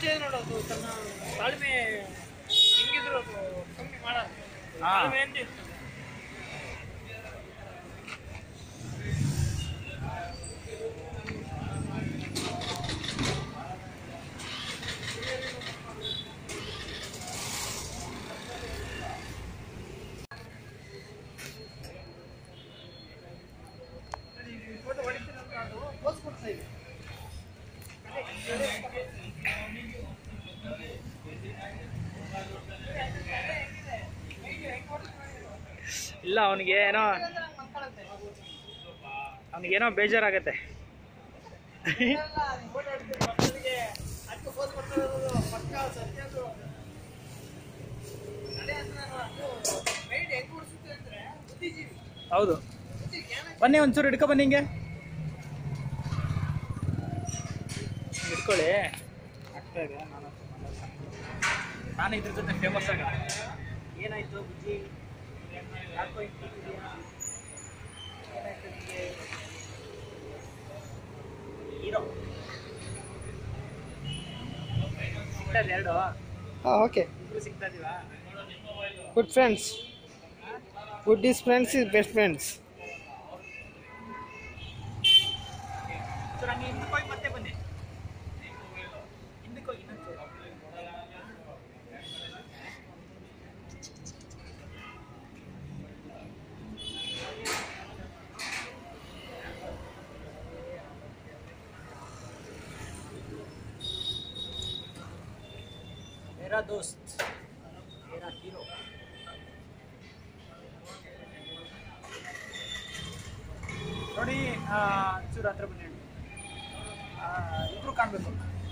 ಅಷ್ಟೇ ನೋಡೋದು ತನ್ನ ತಾಳ್ಮೆ ಹೆಂಗಿದ್ರು ಅದು ಕಮ್ಮಿ ಮಾಡಲ್ಲ ಹಾ. ತಾಳ್ಮೆ ಅಂತ ಇರ್ತದೆ ಫೋಟೋ ಹೊಡಿತೀರಂತ ಅದು ಪೋಸ್ ಕೊಡ್ತಾ ಇದೆ ಇಲ್ಲ ಅವನಿಗೆ ಏನೋ ಅವನಿಗೇನೋ ಬೇಜಾರಾಗತ್ತೆ ಫೋಟೋ ಹೊಡಿತೀರಿ ಮಕ್ಕಳಿಗೆ ಅದಕ್ಕೆ ಪೋಸ್ ಕೊಡ್ತಾ ಇರೋದು ಪಕ್ಕ ಸತ್ಯ ಅದು ಅದೇ ಅಂತ ನಾನು ಅದು ಮೈಂಡ್ ಹೆಂಗ್ ಉಡ್ಸುತ್ತೆ ಅಂದ್ರೆ ಬುದ್ಧಿಜೀವಿ ಹೌದು ಬುದ್ಧಿ ಜ್ಞಾನ ಬನ್ನಿ ಒಂಚೂರು ಹಿಡ್ಕೊ ಬನ್ನಿ ಹಿಂಗೆ ಹಿಡ್ಕೊಳ್ಳಿ ಆಗ್ತಾ ಇದೆ ನಾನು ನಾನು ಇದ್ರ ಜೊತೆ ಫೇಮಸ್ ಆಗ ಏನಾಯ್ತು ಬುಜ್ಜಿ ಯಾಕೋ ಹಿಂಗ್ ಕೂತಿದೀಯಾ? ಏನಾಯ್ತು ನಿಂಗೆ ಹೀರೋ ಸಿಗ್ತಾ ಇದೆ ಎರಡು ಹಾಂ ಓಕೆ ಇಬ್ರು ಸಿಗ್ತಾ ಇದೀವಾ good friends good is friends is best friends sir ಹಂಗೆ ಹಿಂದಕ್ಕೆ ಹೋಗಿ ಮತ್ತೆ ಬನ್ನಿ ಹಿಂದಕ್ಕೆ ಹೋಗಿ ಇನ್ನೊಂದು मेरा दोस्त मेरा हीरो ನೋಡಿ ಆ, ಚೂರು ಹತ್ರ ಬನ್ನಿ ಆ, ಇಬ್ರು ಕಾಣಬೇಕು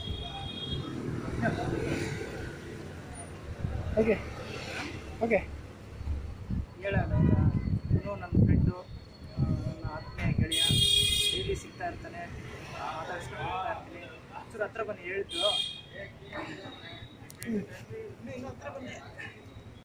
ಓಕೆ ಓಕೆ ಹೇಳ ಇವನು ನನ್ನ ಫ್ರೆಂಡು ನನ್ನ ಆತ್ಮೀಯ ಗೆಳೆಯ ಡೈಲಿ ಸಿಗ್ತಾ ಇರ್ತಾನೆ ಆ, ಮಾತಾಡ್ಸ್ಕೊಂಡು ಹೋಗ್ತಾ ಇರ್ತೀನಿ ಚೂರು ಹತ್ರ ಬನ್ನಿ ಹೇಳಿದ್ದು ಇನ್ನು ಇನ್ನು ಹತ್ರ ಬನ್ನಿ